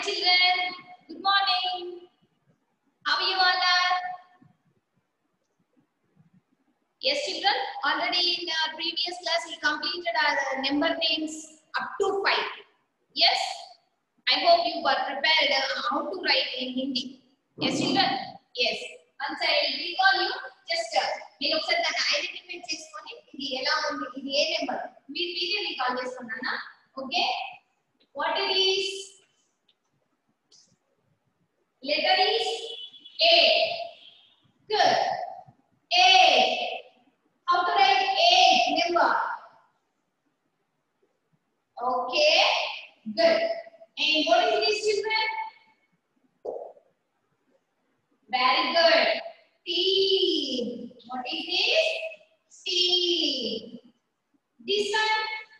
children. Good morning. How are you all are? Yes, children. Already in our previous class, we completed our number names up to five. Yes. I hope you were prepared uh, how to write in Hindi. Yes, children. Yes. Once I recall you, just uh, మీరు ఒకసారి దాన్ని identify చేసుకొని ఇది ఎలా ఉంది ఇది ఏ number మీరు మీరే రికాల్ చేసుకున్నానా okay what it is letter is A. Good. A. How to write A number? Okay. Good. And what is this children? Very good. Team. What is this? Team. This one?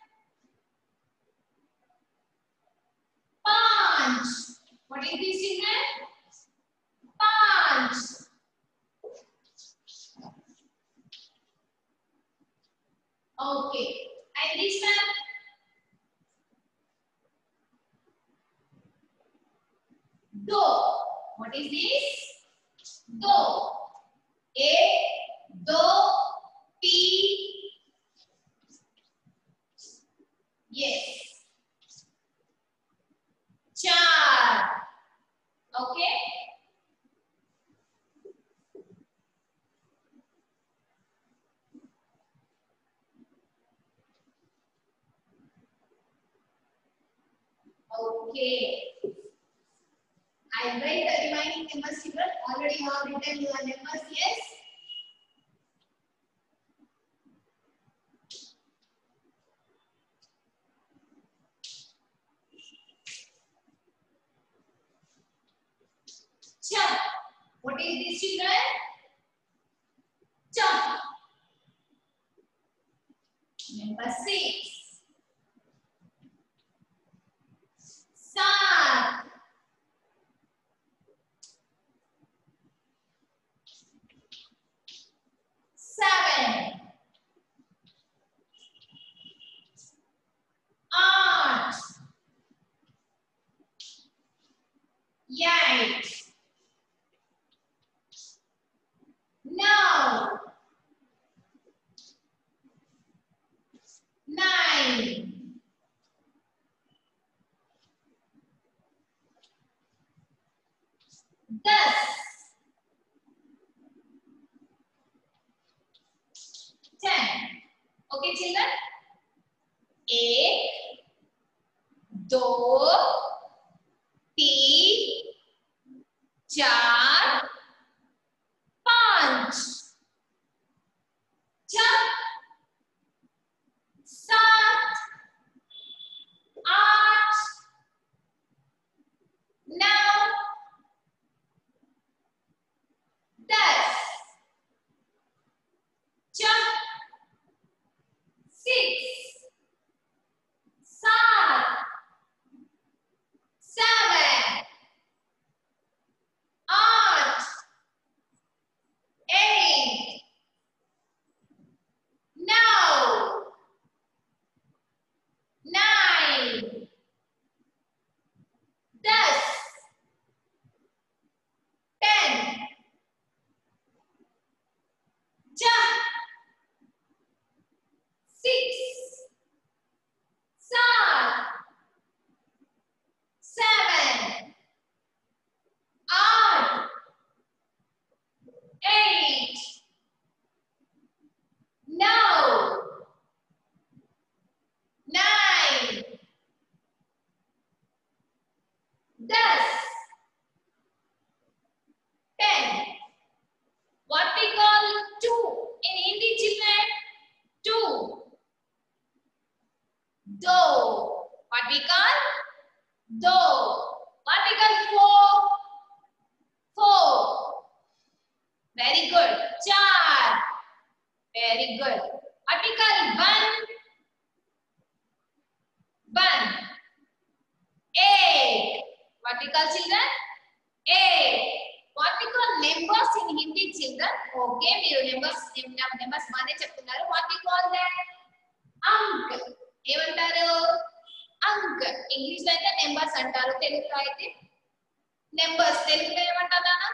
Punch. What is this children? Punch. Okay. And this one? Do. What is this? Do. A. Do. P. Yes. Char. Okay. Okay. I write the remaining numbers children. Already you have written your numbers, yes? Jump. What is this children? Jump. Number six. Sun. Seven. Eight. Eight. No. Nine. Dus. Ten. Okay, children. एक, दो, तीन, चार, पांच, छ, सात, आठ, नौ, दस, छ, six, seven, seven, eight, eight, nine, nine, dez, ten, jump, six, seven, seven, eight, eight, no, nine, dez, ten. What we call two in Hindi children? Two. Do. What we call? Do. What we call four? Four. Very good. Char. Very good. What we call one? One. Eight. What we call children? Eight. What we call numbers in Hindi children? Okay, మీరు numbers numbers బాగానే చెప్తున్నారు. What we call that? అంక్ ఏమంటారు అంక్ English లో అయితే numbers అంటారు తెలుగులో అయితే numbers తెలుగులో ఏమంటారు నాన్న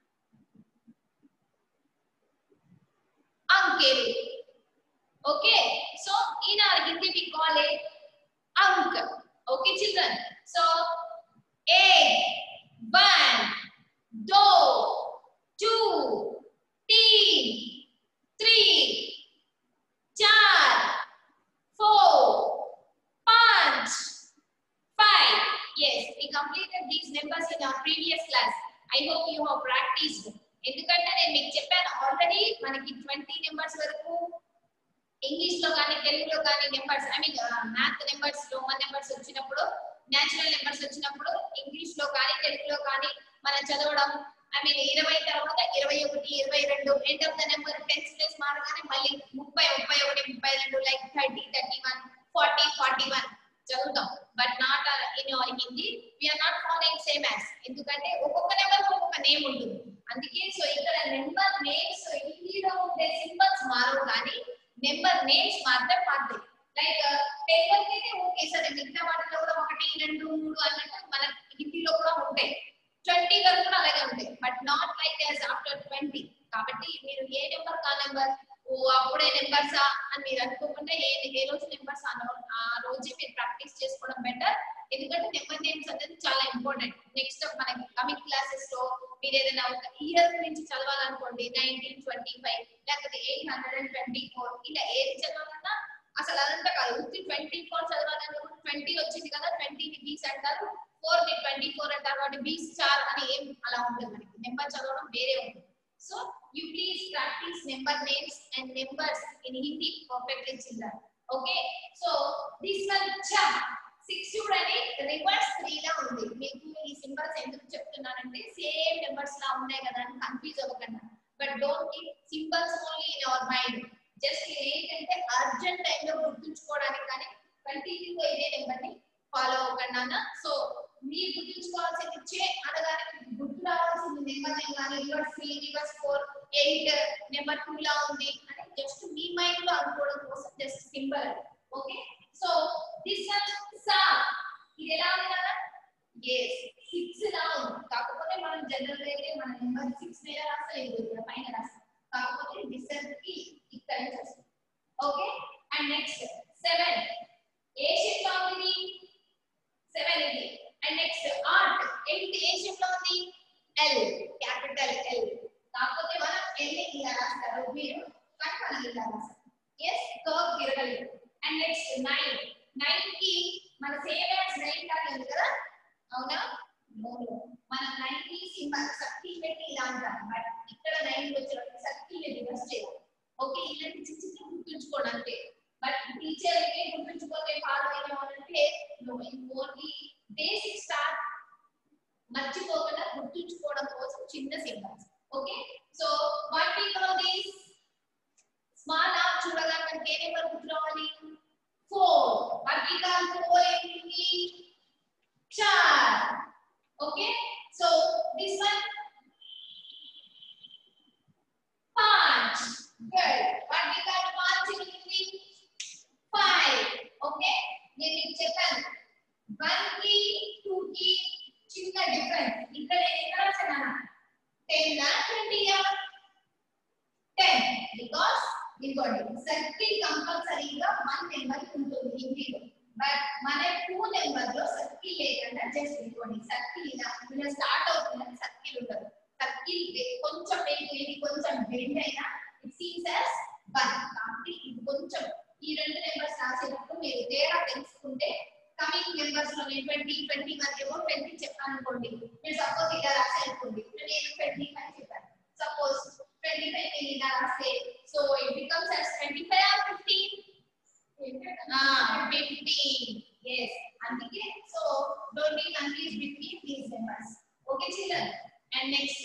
అంకెలు okay so in our hindi we call it ank okay children so एक one दो two तीन three चार four पांच five yes we completed these numbers in our previous class i hope you have practiced ఎందుకంటే నేను మీకు చెప్పాను ఆల్రెడీ మనకి ట్వంటీ నెంబర్స్ వరకు ఇంగ్లీష్ లో కానీ తెలుగులో కానీ numbers I mean math numbers Roman numbers వచ్చినప్పుడు నేచురల్ నెంబర్స్ వచ్చినప్పుడు ఇంగ్లీష్ లో కానీ తెలుగులో కానీ మనం చదవడం ఐ మీన్ ఇరవై తర్వాత ఇరవై ఒకటి ఇరవై రెండు end of the number tens place మారగానే మళ్ళీ ముప్పై ముప్పై ఒకటి ముప్పై రెండు like thirty thirty one forty forty one చదువుతాం but not in all Hindi we are not following same as ఎందుకంటే ఒక్కొక్క నెంబర్ ఒక్కొక్క నేమ్ ఉంటుంది అందుకే సో ఇక్కడ నెంబర్ నేమ్స్ హిందీలో ఉండే సింబల్స్ మారవు కానీ నెంబర్ నేమ్స్ మాత్రం మారుతాయి లైక్ పేపర్ అయితే ఓకే సరే మిగతా వాటిలో కూడా ఒకటి రెండు మూడు అన్నట్టు మన హిందీలో కూడా ఉంటాయి ట్వంటీ వరకు కూడా అలాగే ఉంటాయి but not like as after twenty కాబట్టి మీరు ఏ నెంబర్ కా నెంబర్ ఓ అప్పుడే నెంబర్సా అని మీరు అనుకోకుండా ఏ ఏ రోజు నెంబర్స్ ఆ రోజే మీరు ప్రాక్టీస్ చేసుకోవడం బెటర్ ఎందుకంటే నెంబర్ నేమ్స్ అనేది చాలా ఇంపార్టెంట్ నెక్స్ట్ మనకి కమింగ్ క్లాసెస్ లో మీరు ఏదైనా ఒక ఇయర్ గురించి చదవాలనుకోండి నైన్టీన్ ట్వంటీ ఫైవ్ లేకపోతే eight hundred and twenty four ఇలా ఏది చదవాలన్నా అసలు అదంతా కాదు ఉత్తి ట్వంటీ ఫోర్ చదవాలన్నా ట్వంటీ వచ్చింది కదా ట్వంటీని బీస్ అంటారు ఫోర్ ని ట్వంటీ ఫోర్ అంటారు కాబట్టి బీ స్టార్ అని ఏం అలా ఉంటుంది మనకి నెంబర్ చదవడం వేరే ఉంటుంది so you please practice number names and numbers in Hindi perfectly children okay so this one చ సిక్స్ చూడండి రివర్స్ త్రీ లా ఉంది మీకు ఈ సింబల్స్ ఎందుకు చెప్తున్నానంటే సేమ్ నెంబర్స్ లా ఉన్నాయి కదా అని కన్ఫ్యూజ్ అవ్వకండి but don't keep symbols only in our mind just ఏంటంటే అర్జెంట్ టైంలో గుర్తుంచుకోవడానికి కానీ కంటిన్యూగా ఇదే నెంబర్ ని ఫాలో అవ్వకుండా సో మీరు గుర్తుంచుకోవాల్సింది చే అనగానే మీకు గుర్తు రావాల్సింది నెంబర్ నేమ్ కానీ reverse three reverse four eight number two లా ఉంది అని జస్ట్ మీ మైండ్ లో అనుకోవడం కోసం just symbol okay so this one సా ఇది ఎలా ఉంది కదా ఎస్ సిక్స్ లా ఉంది కాకపోతే మనం జనరల్ గా అయితే మన నెంబర్ సిక్స్ మీద రాస్తాం ఇది ఇక్కడ పైన రాస్తాం కాకపోతే డిస్టెన్స్ కి ఇక్కడ నుంచి వస్తుంది okay and next seven A shape లో ఉంది సెవెన్ ఇది అండ్ నెక్స్ట్ ఆర్ట్ ఎయిట్ ఏ షేప్ లో ఉంది ఎల్ క్యాపిటల్ ఎల్ కాకపోతే మనం ఎల్ ఇలా రాస్తారు మీరు కానీ మనం ఇలా రాస్తారు ఎస్ కర్వ్ తిరగలేదు అండ్ నెక్స్ట్ నైన్ నైన్ కి మన సేమ్ యాజ్ నైన్ లాగా ఉంది కదా అవునా No, no. మనం నైన్ కి సింబల్ సర్కిల్ పెట్టి ఇలా అంటాం బట్ ఇక్కడ నైన్ వచ్చినప్పుడు సర్కిల్ రివర్స్ చేయాలి ఓకే ఇలాంటి చిన్న చిన్న గుర్తుంచుకోండి అంతే బట్ టీచర్ ఏ గుర్తుంచుకోతే ఫాలో అయిన వాళ్ళంటే ఓన్లీ బేసిక్ స్టార్ట్ మర్చిపోకుండా గుర్తుంచుకోవడం కోసం చిన్న symbols okay so what we know this small or చూడగానే మనకి ఏ నెంబర్ గుర్తు రావాలి four what we call four ఏంటి చార్ ఓకే సో దిస్ వన్ पांच good what we got पांच in English five okay నేను మీకు చెప్పాను వన్ కి టూ కి చిన్న డిఫరెన్స్ ఇక్కడ నేను ఎక్కడ రాసాను టెన్ నా ట్వంటీ టెన్ బికాస్ ఇదిగోండి సర్కిల్ కంపల్సరీగా వన్ నెంబర్ ఉంటుంది హిందీలో బట్ మన టూ నెంబర్ లో సర్కిల్ లేకుండా జస్ట్ ఇదిగోండి సర్కిల్ ఇలా ఇలా స్టార్ట్ అవుతుంది సర్కిల్ ఉండదు సర్కిల్ కొంచెం బెండ్ ఇది కొంచెం బెండ్ అయినా ఇట్ సీమ్స్ యాజ్ వన్ కాబట్టి ఇది కొంచెం ఈ రెండు నెంబర్స్ రాసేటప్పుడు మీరు తేడా తెలుసుకుంటే కమింగ్ నెంబర్స్ లో నేను ట్వంటీ ట్వంటీ వన్ ఏమో ట్వంటీ చెప్పాను అనుకోండి మీరు సపోజ్ ఇలా రాసే అనుకోండి నేను ట్వంటీ ఫైవ్ చెప్పాను సపోజ్ ట్వంటీ ఫైవ్ నేను ఇలా రాస్తే so it becomes as twenty five or fifteen fifteen yes అందుకే so don't be confuse between these numbers okay children and next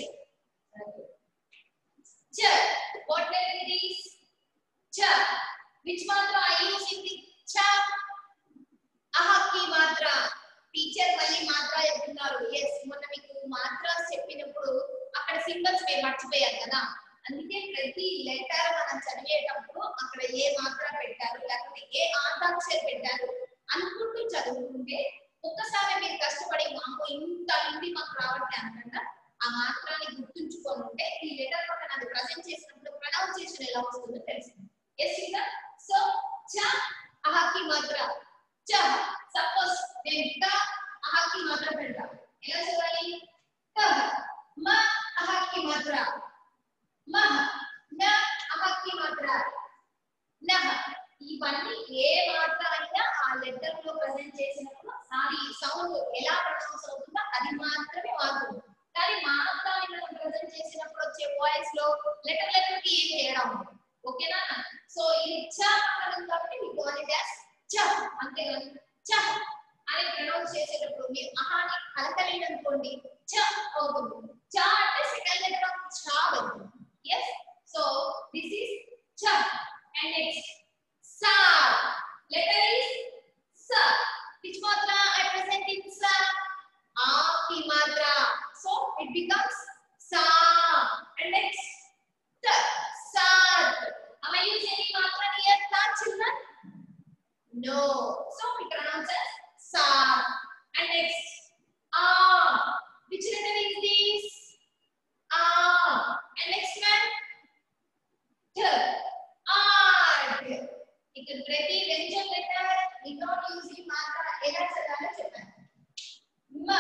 ch what letter it is ch which matra i use in the ch aha ki matra teacher మళ్ళీ మాత్ర చెప్తున్నారు yes మొన్న మీకు మాత్ర చెప్పినప్పుడు అక్కడ symbols మేము మర్చిపోయారు కదా అందుకే ప్రతి లెటర్ మనం చదివేటప్పుడు అక్కడ ఏ మాత్ర పెట్టారు లేకపోతే ఏ ఆంతాక్షర్ పెట్టారు అనుకుంటూ చదువుకుంటే ఒక్కసారి మీరు కష్టపడి మాకు ఇంత నుండి మాకు రావట్లే అనకుండా ఆ మాత్రాన్ని గుర్తుంచుకొని ఉంటే ఈ లెటర్ పక్కన అది ప్రజెంట్ చేసినప్పుడు ప్రొనౌన్సియేషన్ ఎలా వస్తుందో తెలుస్తుంది ఎస్ ఇంకా సో చ అహకి మాత్ర చ సపోజ్ నేను క అహకి మాత్ర పెడతా ఎలా చదవాలి క మ అహకి మాత్ర మ న అహకి మాత్ర నహ ఇవన్నీ ఏ మాత్ర అయినా ఆ లెటర్ లో ప్రజెంట్ చేసినప్పుడు సారీ సౌండ్ ఎలా ప్రొనౌన్స్ అవుతుందో అది మాత్రమే మారుతుంది కానీ మాత్రాన్ని మనం ప్రజెంట్ చేసినప్పుడు వచ్చే వాయిస్ లో లెటర్ లెటర్ కి ఏం తేడా ఉండదు ఓకేనా సో ఇది చ పక్కన ఉంది కాబట్టి మీకు ఓన్లీ డాష్ చ అంతే కానీ చ అని ప్రొనౌన్స్ చేసేటప్పుడు మీరు అహాని కలకలేదు అనుకోండి చ అవుతుంది చ అంటే సెకండ్ లెటర్ ఆఫ్ చ అవుతుంది yes so this is cha and next sa letter is sa which matra i present in sa a ki matra so it becomes sa and next ta sat am i using any matra here ta children no so we pronounce as sa and next a which letter is this a and next one th art ఇక్కడ ప్రతి వ్యంజన letter without using మాత్ర ఎలా చదవాలో చెప్పాను మ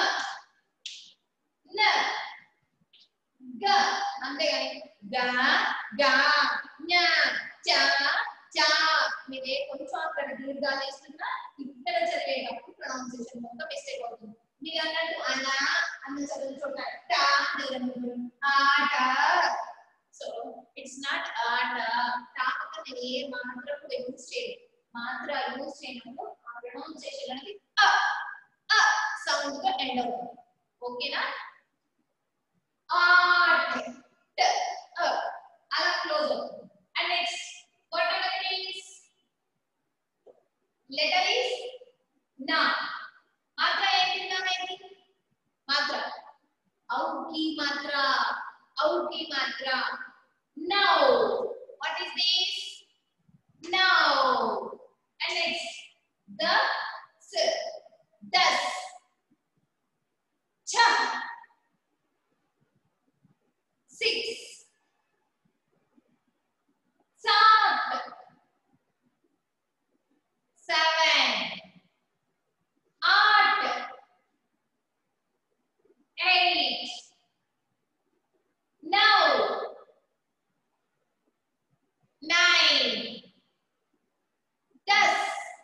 న గ అంతేగాని గ గ ఞ చ చ మీరే కొంచెం అక్కడ దీర్ఘాలు వేస్తున్నా ఇక్కడ చదివేటప్పుడు ప్రొనౌన్సియేషన్ మొత్తం మిస్టేక్ అవుతుంది మీరు అన్నట్టు అన అన్న చదువు చోట ట మీరు ఆట సో ఇట్స్ నాట్ ఆట తాపక నేను ఏ మాత్రం యూజ్ చేయను మాత్ర యూజ్ చేయనప్పుడు ఆ ప్రొనౌన్సియేషన్ అనేది అ అ సౌండ్ తో ఎండ్ అవుతుంది ఓకేనా ఆట్ ట అ అలా క్లోజ్ అవుతుంది and next what number is letter is నా మాత్ర ఏంటి నామేంటి మాత్ర ఔకి మాత్ర ఔకి మాత్ర now what is this now and next the s thus cha six sat seven eight eight now nine dus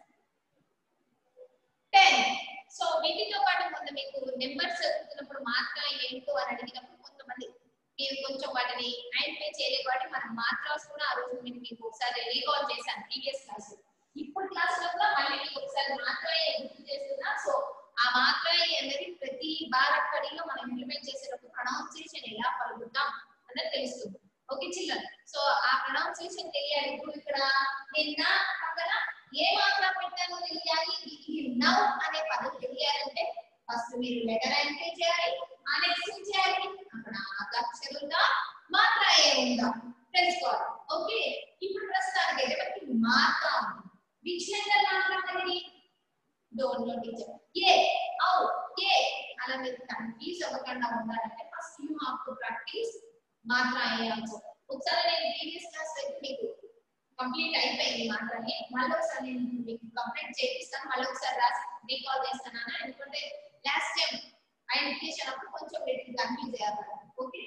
ten so వీటితో పాటు కొంత మీకు నెంబర్స్ చదువుతున్నప్పుడు మాత్రం ఏంటో అని అడిగినప్పుడు కొంతమంది మీరు కొంచెం వాటిని ఐడెంటిఫై చేయలేదు కాబట్టి మన మాత్రాస్ కూడా ఆ రోజు నేను మీకు ఒకసారి రీకాల్ చేశాను ప్రీవియస్ క్లాస్ ఇప్పుడు క్లాస్ లో కూడా మళ్ళీ మీకు ఒకసారి మాత్రమే గుర్తు చేస్తున్నా సో ఆ మాత్రమే అనేది ప్రతి బారక్కడిలో మనం ఇంప్లిమెంట్ చేసేటప్పుడు ప్రొనౌన్సియేషన్ ఎలా పలుకుతాం అన్నది తెలుస్తుంది ఓకే చిల్డ్రన్ సో ఆ ప్రొనౌన్సియేషన్ తెలియాలి ఇప్పుడు ఇక్కడ నిన్న పక్కన ఏ మాత్రం పెట్టానో తెలియాలి ఇది నవ్ అనే పదం తెలియాలంటే ఫస్ట్ మీరు లెటర్ ఎంట్రీ చేయాలి ఆ నెక్స్ట్ ఏం చేయాలి అక్కడ అక్షరుందా మాత్ర ఏ ఉందా తెలుసుకోవాలి ఓకే ఇప్పుడు ప్రస్తుతానికి అయితే మనకి మాత్ర ఉంది విచ్ లెటర్ మాత్రం అనేది డోంట్ నో టీచర్ ఏ ఔ ఏ అలా మీరు కన్ఫ్యూజ్ అవ్వకుండా ఉండాలంటే first you have to practice మాత్ర ఏ ఆన్సర్ ఒకసారి నేను ప్రీవియస్ క్లాస్ అయితే మీకు కంప్లీట్ అయిపోయింది మాత్రమే మళ్ళీ ఒకసారి నేను మీకు కంప్లీట్ చేపిస్తాను మళ్ళీ ఒకసారి రాసి రీకాల్ చేస్తాను ఎందుకంటే లాస్ట్ టైం ఐడెంటిఫికేషన్ అప్పుడు కొంచెం మీరు కన్ఫ్యూజ్ అయ్యారు ఓకే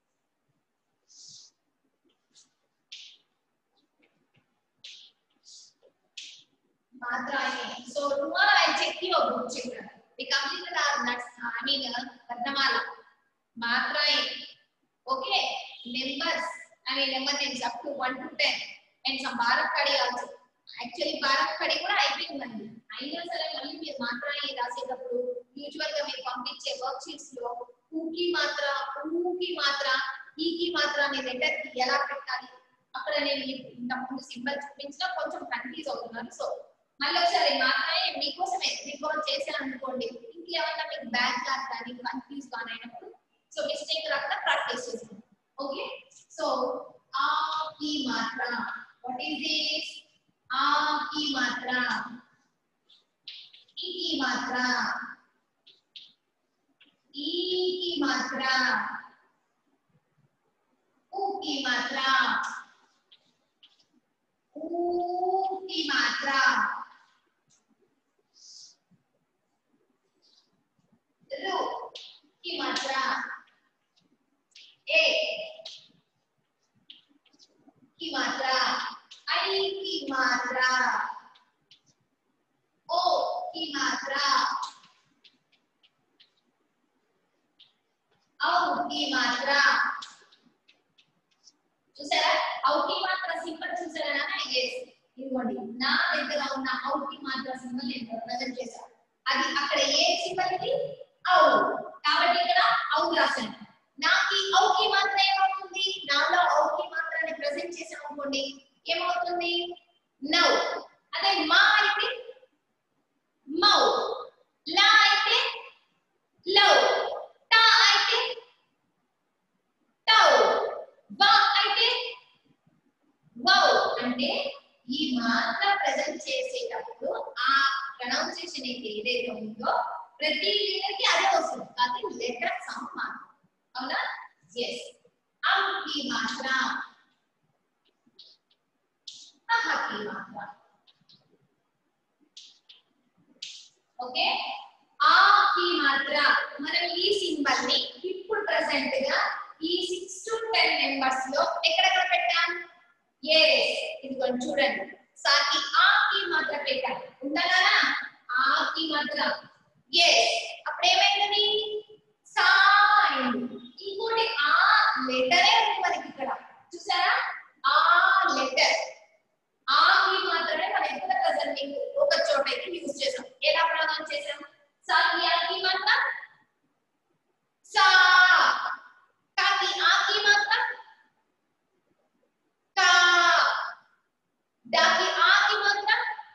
మాత్రమే so tomorrow I check your book children we completed or nuts I mean varnamala మాత్రమే okay numbers I mean number names up to 1 to 10 and some Bharat Kadi also. Actually Bharat Kadi కూడా అయిపోయిందండి అయినా సరే మళ్ళీ మీరు మాత్రమే రాసేటప్పుడు యూజువల్ గా మీరు పంపించే వర్క్ షీట్స్ లో ఊకి మాత్ర ఊకి మాత్ర ఈకి మాత్ర అనే లెటర్ కి ఎలా పెట్టాలి అక్కడ నేను మీకు ఇంతకుముందు సింబల్ చూపించినా కొంచెం కన్ఫ్యూజ్ అవుతున్నాను సో మళ్ళీ ఒకసారి మాత్రమే మీకోసమే రికాల్ చేశాను అనుకోండి ఇంకేమన్నా మీకు బ్యాక్ క్లాస్ కానీ కన్ఫ్యూజ్ కానీ అయినప్పుడు సో మిస్టేక్ రాకుండా ప్రాక్టీస్ చేస్తాను ఓకే సో ఆ की मात्रा what is this आ की मात्रा की मात्रा ई की मात्रा उ की मात्रा ऊ की मात्रा रू की मात्रा ए की मात्रा आई की मात्रा ओ की मात्रा औ की मात्रा చూసారా ఔకి మాత్ర సింబల్ చూసారా నాన్న ఎస్ ఇదిగోండి నా దగ్గర ఉన్న ఔకి మాత్ర సింబల్ నేను ప్రజెంట్ చేశాను అది అక్కడ ఏ సింబల్ ఇది ఔ కాబట్టి ఇక్కడ ఔ రాశాను నాకు ఈ ఔకి మాత్ర ఏమవుతుంది నాలో ఔకి మాత్రాన్ని ప్రజెంట్ చేసాం అనుకోండి ఏమవుతుంది నౌ అదే మా అయితే మౌ లా అయితే లౌ టా అయితే టౌ వా అయితే వౌ అంటే ఈ మాత్ర ప్రజెంట్ చేసేటప్పుడు ఆ ప్రొనౌన్సియేషన్ అయితే ఏదైతే ఉందో ప్రతి లెటర్ కి అదే వస్తుంది అది లెటర్ సమ్ మాత్రం అవునా ఎస్ అమ్ की मात्रा అహ की मात्रा ఓకే ఆ की मात्रा మనం ఈ సింబల్ ని ఇప్పుడు ప్రెసెంట్ గా ఈ 6 టు 10 మెంబర్స్ లో ఎక్కడెక్కడ పెట్టాం ఎస్ ఇదిగోండి చూడండి సాకి ఆ की मात्रा పెట్టాం ఉండాలా ఆ की मात्रा ఎస్ అప్పుడు ఏమైంది సా అయింది ఇంకోటి ఆ లెటరే ఉంది మనకి ఇక్కడ చూసారా ఆ లెటర్ ఆ కి మాత్రమే మనం ఎక్కడ ప్రెసెంటింగ్ ఒక చోట అయితే యూజ్ చేసాం ఎలా ప్రొనౌన్స్ చేసాం సా కి ఆ కి మాత్ర సా కా కి ఆ కి మాత్ర కా డా కి ఆ కి మాత్ర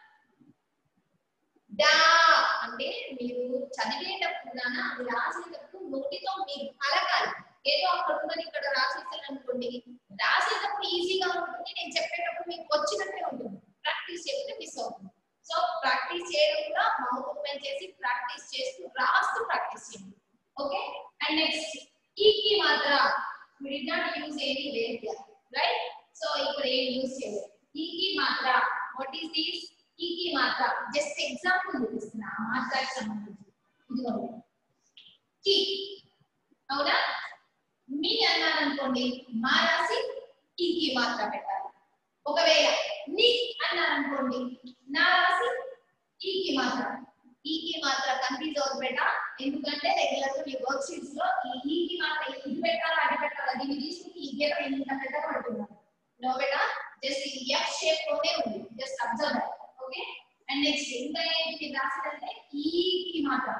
డా అంటే మీరు చదివేటప్పుడు గాన అది రాసేటప్పుడు నోటితో మీరు పలకాలి ఏదో అక్కడ ఉన్నది ఇక్కడ రాసేసాను అనుకోండి రాసేటప్పుడు ఈజీగా ఉంటుంది నేను చెప్పేటప్పుడు మీకు వచ్చినట్టే ఉంటుంది ప్రాక్టీస్ చేస్తే మిస్ అవుతుంది సో ప్రాక్టీస్ చేయడం కూడా మౌత్ ఓపెన్ చేసి ప్రాక్టీస్ చేస్తూ రాస్తూ ప్రాక్టీస్ చేయండి ఓకే అండ్ నెక్స్ట్ ఈ కి మాత్ర we did not use any word here right so ఇక్కడ ఏం యూస్ చేయలేదు ఈ కి మాత్ర what is this ఈ కి మాత్ర జస్ట్ ఎగ్జాంపుల్ చూపిస్తున్నా ఆ మాత్రకి సంబంధించి ఇదిగోండి కి అవునా మీ అన్నాను అనుకోండి మా రాసి ఈ కి మాత్ర పెట్టాలి ఒకవేళ ని అన్నాను అనుకోండి నా రాసి ఈ కి మాత్ర ఈ కి మాత్ర కన్ఫ్యూజ్ అవుతుంది బేట ఎందుకంటే రెగ్యులర్ గా మీ వర్క్ షీట్స్ లో ఈ ఈ కి మాత్ర ఇది పెట్టాలా అది పెట్టాలా దీన్ని తీసుకుని ఈ గీత ఇంత పెద్దగా పడుతున్నారు నో బేట జస్ట్ ఈ ఎఫ్ షేప్ లోనే ఉంది just observe okay and next ఇంకా ఏంటి మీరు రాసేదంటే ఈ కి మాత్ర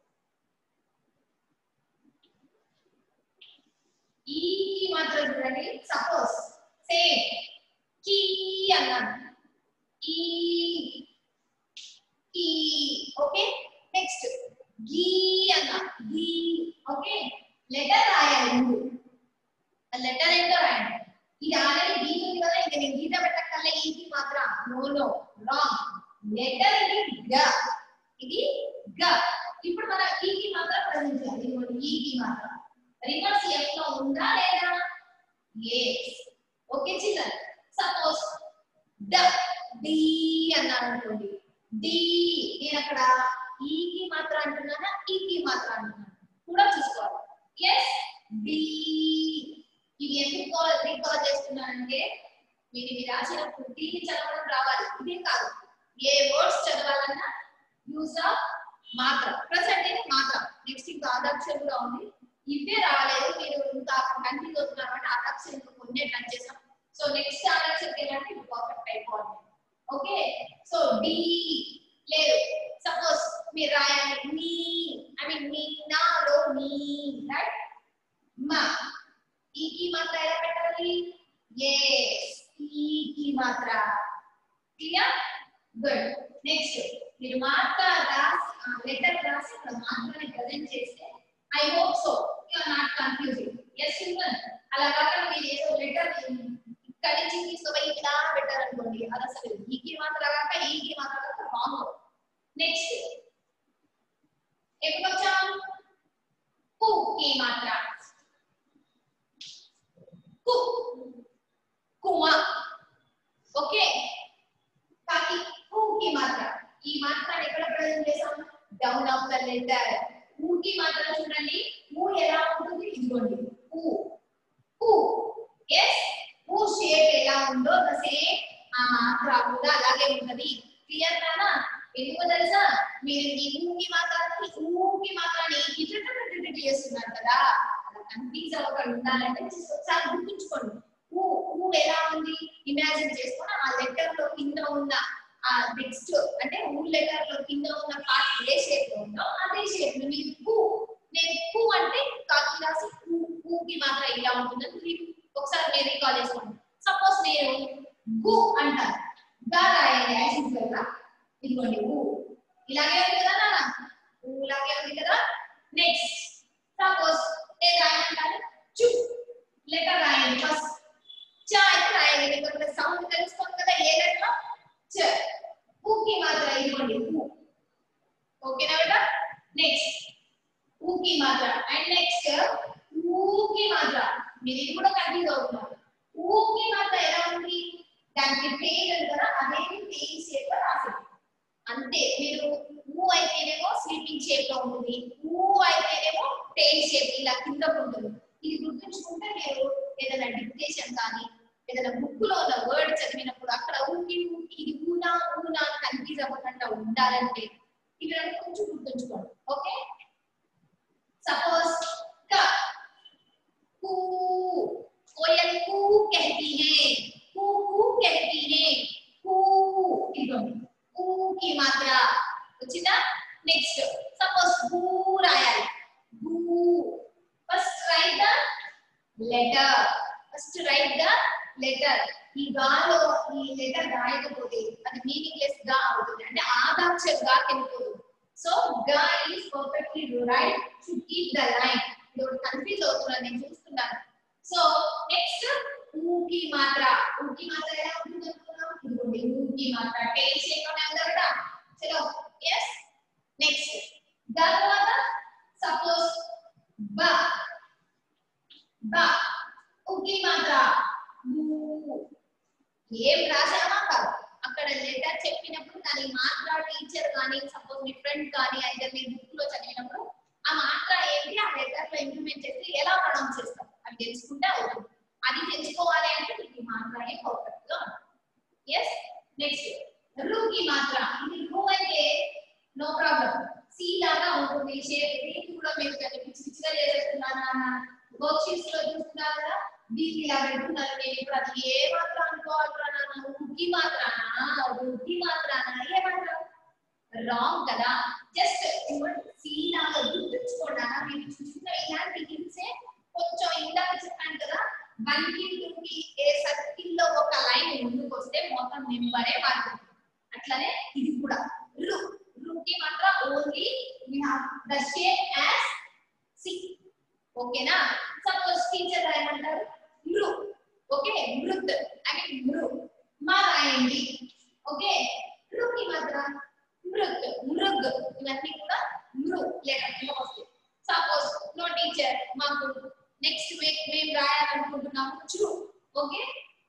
ఈ కి మాత్రం చూడండి సపోజ్ సేమ్ కీ అన్నాను ఈ కీ ఓకే నెక్స్ట్ గీ అన్నా గీ ఓకే లెటర్ రాయాలి ముందు ఆ లెటర్ ఏంటో రాయండి ఇది ఆల్రెడీ గీత ఉంది కదా ఇంకా నేను గీత పెట్టక్కర్లే ఈకి మాత్రం నో నో రాంగ్ లెటర్ ఇది గ ఇది గ ఇప్పుడు మన ఈకి మాత్రం ప్రజెంట్ చేయాలి ఇదిగోండి ఈకి మాత్రం రివర్స్ ఎఫ్ లో ఉందా లేదా ఎస్ ఓకే చిల్డ్రన్ సపోజ్ డ డి అన్నాను అనుకోండి డి నేను అక్కడ ఈకి మాత్రం అంటున్నానా ఈకి మాత్రం అంటున్నాను కూడా చూసుకోవాలి ఎస్ డి ఇవి ఎందుకు రీకాల్ చేస్తున్నానంటే మీరు ఇవి రాసినప్పుడు దీన్ని చదవడం రావాలి ఇదే కాదు ఏ వర్డ్స్ చదవాలన్నా యూజ్ ఆఫ్ మాత్ర ప్రజెంట్ అయితే మాత్ర నెక్స్ట్ ఇంకా ఆదాక్షరం కూడా ఉంది ఇవే రాలేదు మీరు ఇంకా కన్ఫ్యూజ్ అవుతున్నారు అంటే ఆదాక్షరం ఇంకా కొన్ని టచ్ చేసాం సో నెక్స్ట్ ఆదాక్షరం ఏంటంటే ఇది పర్ఫెక్ట్ అయిపోవాలి ఓకే సో డి లేదు సపోజ్ మీరు రాయాలి మీ ఐ మీన్ మీ నాలో మీ రైట్ మా ఈకి మాత్ర ఎలా పెట్టాలి ఎస్ ఈకి మాత్ర క్లియర్ గుడ్ నెక్స్ట్ మీరు మాత్ర రాసి లెటర్ రాసి ఇక్కడ మాత్రాన్ని ప్రజెంట్ చేస్తే I hope so you are not confusing yes simple అలా కాకుండా మీరు ఏదో లెటర్ ఇక్కడ నుంచి తీసుకుపోయి ఇట్లా పెట్టారనుకోండి అది అసలు ఈకి మాత్ర కాక ఈకి మాత్ర కాక రాంగ్ నెక్స్ట్ ఊకి మాత్రం చూడండి ఊ ఎలా ఉంటుంది ఇదిగోండి ఊ ఊ ఎస్ ఊ షేప్ ఎలా ఉందో ద సేమ్ ఆ మాత్ర కూడా అలాగే ఉంటది క్లియర్ నానా ఎందుకో తెలుసా మీరు ఈ ఊకి మాత్రాన్ని ఊకి మాత్రాన్ని ఇటు చేస్తున్నారు కదా అలా కన్ఫ్యూజ్ అవ్వకుండా ఉండాలంటే just ఒకసారి గుర్తుంచుకోండి ఊ ఊ ఎలా ఉంది ఇమాజిన్ చేసుకొని ఆ లెటర్ లో కింద ఉన్న ఆ నెక్స్ట్ అంటే ఊ లెటర్ లో కింద ఉన్న పార్ట్ ఏ షేప్ లో ఉందో అదే షేప్ లో మీరు ఊ నేను ఊ అంటే కాకి రాసి ఊ ఊకి మాత్రం ఇలా ఉంటుందని మీరు ఒకసారి మీరు రికాల్ చేసుకోండి సపోజ్ నేను గు అంటాను గా రాయండి యాజ్ యూజువల్ గా ఇదిగోండి ఊ ఇలాగే ఉంది కదా నాన్న ఊ ఇలాగే ఉంది కదా నెక్స్ట్ సపోజ్ నేను రాయమంటాను చు లెటర్ రాయండి ఫస్ట్ చ అయితే రాయండి మీకు ఇక్కడ సౌండ్ తెలుసుకోండి కదా ఏ లెటర్ చ ఊకి మాత్రం ఇదిగోండి ఊ ఓకేనా బేటా నెక్స్ట్ ఊకి మాత్ర అండ్ నెక్స్ట్ ఊకి మాత్ర మీరు ఇది కూడా కన్ఫ్యూజ్ అవుతున్నారు ఊకి మాత్ర ఎలా ఉంది దానికి పేరు ఉంది కదా అదే పేరు షేప్ లో రాసింది అంతే మీరు ఊ అయితేనేమో స్లీపింగ్ షేప్ లో ఉంటుంది ఊ అయితేనేమో టైల్ షేప్ ఇలా కింద ఉంటుంది ఇది గుర్తుంచుకుంటే మీరు ఏదైనా డిక్టేషన్ కానీ ఏదైనా బుక్ లో ఉన్న వర్డ్ చదివినప్పుడు అక్కడ ఊకి ఊకి ఇది ఊనా ఊనా కన్ఫ్యూజ్ అవ్వకుండా ఉండాలంటే ఇవి రెండు కొంచెం గుర్తుంచుకోండి ఓకే सपोज क कू कोयल कू कहती है कू कू कहती है कू ఇదిగోండి కూ కి మాత్ర వచ్చిందా నెక్స్ట్ సపోజ్ భూ రాయాలి భూ first write the letter first write the letter ఈ గాలో ఈ లెటర్ రాయకపోతే అది మీనింగ్లెస్ గా అవుతుంది అంటే ఆదాక్ష గా వెళ్ళిపోతుంది సో గా is perfectly right to keep the line ఇది ఒకటి కన్ఫ్యూజ్ అవుతున్నాను నేను చూస్తున్నాను సో నెక్స్ట్ ఊకి మాత్ర ఊకి మాత్ర ఎలా ఉంటుంది అనుకున్నాం ఇదిగోండి ఊకి మాత్ర టేల్ షేప్ లోనే ఉంది కదా చలో ఎస్ నెక్స్ట్ దాని తర్వాత సపోజ్ బ బ ఊకి మాత్ర ఊ. ఏం రాసామా కాదు అక్కడ లెటర్ చెప్పినప్పుడు దాని మాత్ర టీచర్ కానీ సపోజ్ మీ ఫ్రెండ్ కానీ అయితే మీ బుక్ లో చదివినప్పుడు ఆ మాత్ర ఏంటి ఆ లెటర్ లో ఇంప్లిమెంట్ చేస్తే ఎలా ప్రొనౌన్స్ చేస్తాం అది తెలుసుకుంటే అవుతుంది అది తెలుసుకోవాలి అంటే మీకు ఈ మాత్రనే పర్ఫెక్ట్ గా ఎస్ నెక్స్ట్ రూకి మాత్ర ఇది రూ అయితే నో ప్రాబ్లం సి లాగా ఉంటుంది షేప్ ఇది కూడా మీరు పిచ్చి పిచ్చిగా చేసేస్తున్నాను వర్క్ షీట్స్ లో చూస్తున్నారు కదా దీన్ని ఇలా పెడుతున్నారు నేను ఇప్పుడు అది ఏ మాత్రం అనుకోవాలరా నాన్న ఉగ్గి మాత్రానా ఉగ్గి మాత్రానా ఏ మాత్రం రాంగ్ కదా జస్ట్ సి లాగా గుర్తుంచుకోండి అన్న మీరు చూసిన ఇలాంటి హింట్సే కొంచెం ఇందాక చెప్పాను కదా వన్ కి టూ కి ఏ సర్కిల్ లో ఒక లైన్ ముందుకు వస్తే మొత్తం నెంబరే మారుతుంది అట్లనే ఇది కూడా రు రుకి మాత్రం only we have the shape as C ఓకేనా సపోజ్ టీచర్ రాయమంటారు మృ ఓకే మృత్ ఐ మీన్ మృ మా రాయండి ఓకే రుకి మాత్రం మృత్ మృగ్ ఇవన్నీ కూడా మృ లెటర్ కింద వస్తాయి సపోజ్ నో టీచర్ మాకు నెక్స్ట్ వీక్ మేము రాయాలనుకుంటున్నాము చు ఓకే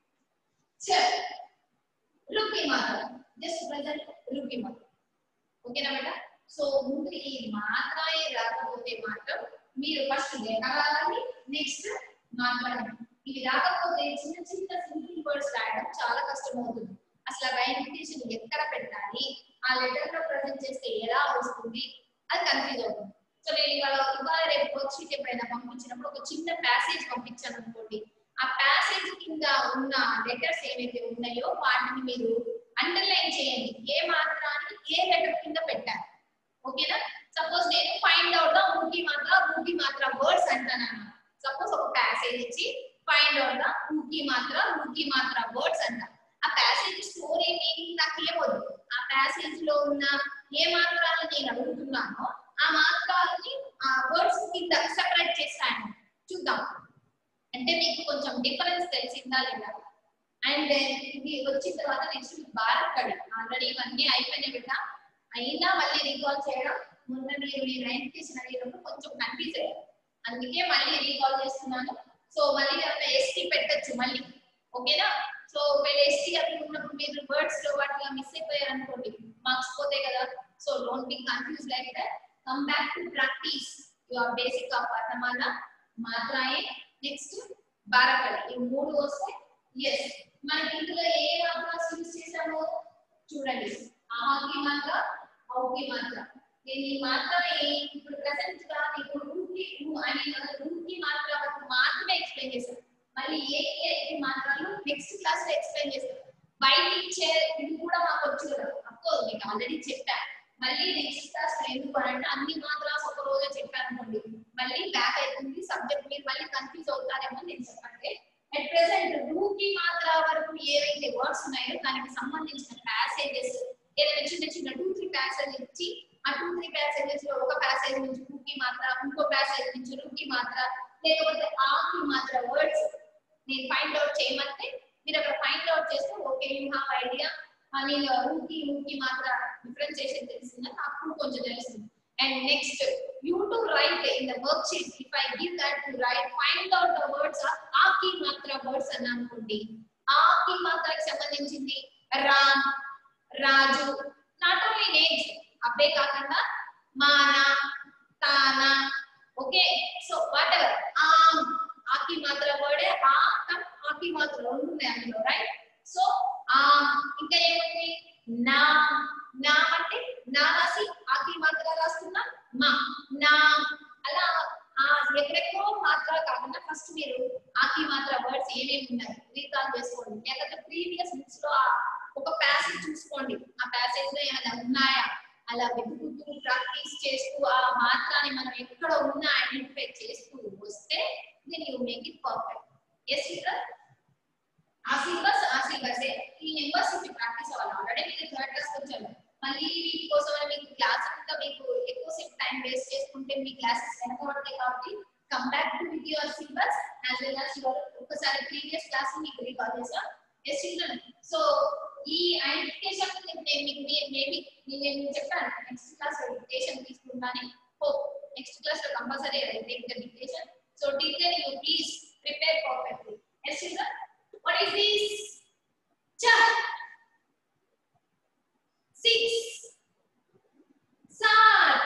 చ రుకి మాత్రం జస్ట్ ప్రజెంట్ రుకి మాత్రం ఓకేనా మేడం సో ముందు ఈ మాత్రమే రాకపోతే మాత్రం మీరు ఫస్ట్ లెటర్ రాయాలి నెక్స్ట్ మాట్లాడాలి ఇవి రాకపోతే చిన్న చిన్న సింపుల్ వర్డ్స్ రాయడం చాలా కష్టం అవుతుంది అసలు రైమిటేషన్ ఎక్కడ పెట్టాలి ఆ లెటర్ లో ప్రజెంట్ చేస్తే ఎలా వస్తుంది అది కన్ఫ్యూజ్ అవుతుంది సో నేను ఇవాళ ఇవాళ రేపు వర్క్ షీట్ ఎప్పుడైనా పంపించినప్పుడు ఒక చిన్న ప్యాసేజ్ పంపించాను అనుకోండి ఆ ప్యాసేజ్ కింద ఉన్న లెటర్స్ ఏవైతే ఉన్నాయో వాటిని మీరు అండర్లైన్ చేయండి ఏ మాత్రానికి ఏ లెటర్ కింద పెట్టారు ఓకేనా సపోజ్ నేను ఫైండ్ అవుట్ ద ఊకి మాత్ర ఊకి మాత్ర వర్డ్స్ అంటాను సపోజ్ ఒక ప్యాసేజ్ ఇచ్చి ఫైండ్ అవుట్ ద ఊకి మాత్ర ఊకి మాత్ర వర్డ్స్ అంట ఆ ప్యాసేజ్ స్టోరీ మీనింగ్ నాకు ఏమొద్దు ఆ ప్యాసేజ్ లో ఉన్న ఏ మాత్రాలను నేను అడుగుతున్నానో ఆ మాత్రాలని ఆ వర్డ్స్ కింద సెపరేట్ చేస్తాను చూద్దాం అంటే మీకు కొంచెం డిఫరెన్స్ తెలిసిందా లేదా అండ్ ఇది వచ్చిన తర్వాత నెక్స్ట్ భారత్ కడి ఆల్రెడీ ఇవన్నీ అయిపోయినాయి బిడ్డ అయినా మళ్ళీ రీకాల్ చేయడం మొన్న మీరు ఈ నైన్టీస్ అడిగినప్పుడు కొంచెం కన్ఫ్యూజ్ అయ్యారు అందుకే మళ్ళీ రీకాల్ చేస్తున్నాను సో మళ్ళీ ఏమైనా ఎస్టీ పెట్టచ్చు మళ్ళీ ఓకేనా సో ఒకవేళ ఎస్టీ అవి ఉన్నప్పుడు మీరు వర్డ్స్ లో వాటిలో మిస్ అయిపోయారు అనుకోండి మార్క్స్ పోతాయి కదా so don't be confuse like that come back to practice your basic of varnamala మాత్రాయే నెక్స్ట్ బారకళ ఈ మూడు వస్తే ఎస్ మనకి ఇందులో ఏ మాత్రాస్ యూజ్ చేసాము చూడండి ఆకి మాత్ర ఔకి మాత్ర నేను ఈ మాత్రమే ఇప్పుడు ప్రెసెంట్ గా మీకు రూకి అని రూకి మాత్ర వరకు మాత్రమే ఎక్స్ప్లెయిన్ చేశాను మళ్ళీ ఏ ఏ మాత్రాలు నెక్స్ట్ క్లాస్ లో ఎక్స్ప్లెయిన్ చేస్తాను బయట ఇచ్చే ఇది కూడా మాకు వచ్చు కదా అఫ్కోర్స్ మీకు ఆల్రెడీ చెప్పా మళ్ళీ నెక్స్ట్ క్లాస్ లో ఎందుకు అని అంటే అన్ని మాత్రాలు ఒక రోజే చెప్పాను అనుకోండి మళ్ళీ బ్యాక్ అవుతుంది సబ్జెక్ట్ మీరు మళ్ళీ కన్ఫ్యూజ్ అవుతారేమో నేను చెప్పండి అట్ ప్రెసెంట్ రూకి మాత్ర వరకు ఏవైతే వర్డ్స్ ఉన్నాయో దానికి సంబంధించిన ప్యాసేజెస్ ఏదైనా చిన్న చిన్న టూ త్రీ ప్యాసేజ్ ఇచ్చి ఆ టూ త్రీ ప్యాసేజెస్ లో ఒక ప్యాసేజ్ నుంచి రూకి మాత్ర ఇంకో ప్యాసేజ్ నుంచి రూకి మాత్ర లేకపోతే ఆకి మాత్ర వర్డ్స్ నేను ఫైండ్ అవుట్ చేయమంటే మీరు అక్కడ ఫైండ్ అవుట్ చేస్తే ఓకే యూ హావ్ ఐడియా అని రూకి రూకి మాత్ర డిఫరెన్షియేషన్ తెలిసిందా నాకు కొంచెం తెలుస్తుంది and next you to write in the worksheet if I give that to write find out the words ఆకి మాత్ర వర్డ్స్ అని అనుకోండి ఆకి మాత్రకి సంబంధించింది Ram Raju not only names అబ్బే కాకుండా మాన తాన okay so whatever um ఆకి మాత్ర వర్డే ఆ కమ్ ఆకి మాత్ర రెండు ఉన్నాయి అందులో రైట్ సో ఆ ఇంకా ఏముంది నా నా అంటే నా రాసి ఆకి మాత్ర రాస్తున్నా మా నా అలా ఆ ఎక్కడెక్కడో మాత్ర కాకుండా ఫస్ట్ మీరు ఆకి మాత్ర వర్డ్స్ ఏమేమి ఉన్నాయి రీకాల్ చేసుకోండి లేకపోతే ప్రీవియస్ బుక్స్ లో ఆ ఒక ప్యాసేజ్ చూసుకోండి ఆ ప్యాసేజ్ లో ఏమైనా ఉన్నాయా అలా వెతుకుతూ ప్రాక్టీస్ చేస్తూ ఆ మాత్రాన్ని మనం ఎక్కడ ఉన్నా ఐడెంటిఫై చేస్తూ వస్తే then you make it perfect yes ఇక్కడ ఆ సిలబస్ ఆ సిలబస్ ఈ నెంబర్స్ మీకు ప్రాక్టీస్ అవ్వాలి ఆల్రెడీ మీరు థర్డ్ క్లాస్ వచ్చారు మళ్ళీ వీటి కోసం అని మీకు క్లాస్ అంతా మీకు ఎక్కువసేపు టైం వేస్ట్ చేసుకుంటే మీ క్లాసెస్ వెనకబడతాయి కాబట్టి come back to with your syllabus as well as your ఒకసారి ప్రీవియస్ క్లాస్ మీకు రికాల్ చేసా ఎస్ చిల్డ్రన్ సో ఈ ఐడెంటిఫికేషన్ నేను మీకు మేబీ నేను చెప్పాను నెక్స్ట్ క్లాస్ డిక్టేషన్ తీసుకుంటాను హోప్ నెక్స్ట్ క్లాస్ లో compulsory take the dictation so teacher you please prepare perfectly yes children what is this చ సిక్స్ सात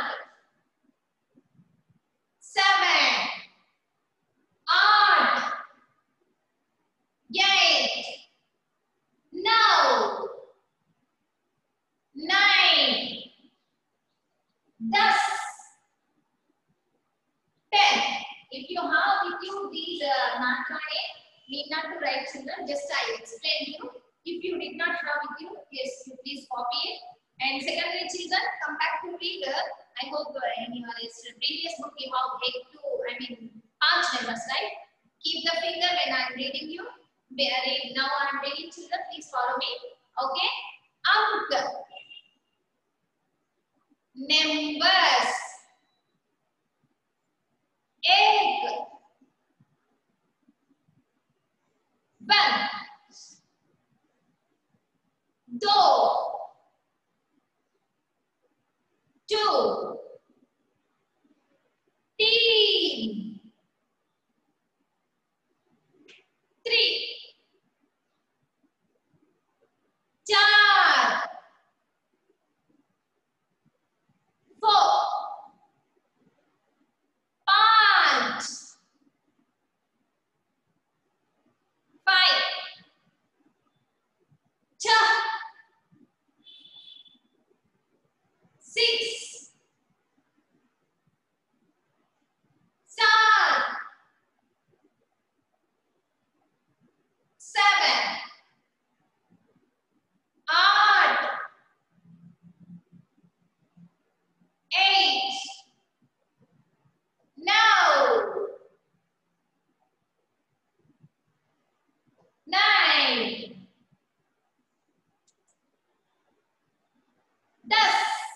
seven आठ eight nine nine दस ten if you have with you these uh, matrae need not to write children just i explain you if you did not have with you yes you please copy it and secondary children come back to read uh, i hope uh, in your uh, previous book you have eight to i mean પાંચ numbers right keep the finger when i'm reading you Very, now i'm reading children please follow me okay अंक numbers एक one दो two तीन three चार four पांच five छह six, seven, seven, eight, eight, nine, nine, दस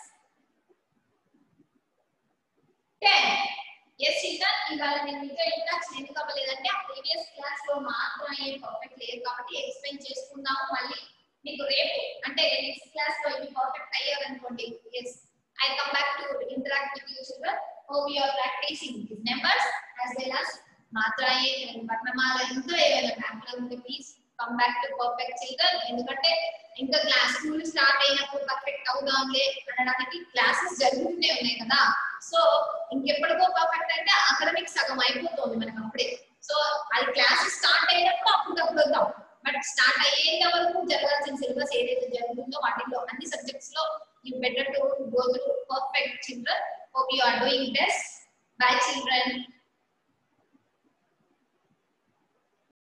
ten yes children ఇవాళ నేను మీతో ఇంట్రాక్షన్ ఎందుకు అవ్వలేదంటే ఆ ప్రీవియస్ క్లాస్ లో మాత్రమే పర్ఫెక్ట్ లేదు కాబట్టి ఎక్స్ప్లెయిన్ చేసుకుందాము మళ్ళీ మీకు రేపు అంటే నెక్స్ట్ క్లాస్ లో ఇవి పర్ఫెక్ట్ అయ్యారనుకోండి as I come back to interact with you children hope you are practising this numbers as well as మాత్రాయే వర్ణమాల ఇంకా ఏమైనా బ్యాంక్ ఉంటే please come back to perfect children ఎందుకంటే ఇంకా క్లాస్ స్కూల్ స్టార్ట్ అయినప్పుడు పర్ఫెక్ట్ అవుదాంలే అనడానికి క్లాసెస్ జరుగుతూనే ఉన్నాయి కదా సో ఇంకెప్పటికో పర్ఫెక్ట్ అంటే అకాడమిక్ సగం అయిపోతుంది మనకు అప్పుడే సో అది క్లాస్ స్టార్ట్ అయినప్పుడు అప్పటికప్పుడు వద్దాం బట్ స్టార్ట్ అయ్యేంత వరకు జరగాల్సిన సిలబస్ ఏదైతే జరుగుతుందో వాటిల్లో అన్ని సబ్జెక్ట్స్ లో you better to go through perfect children hope you are doing best bye children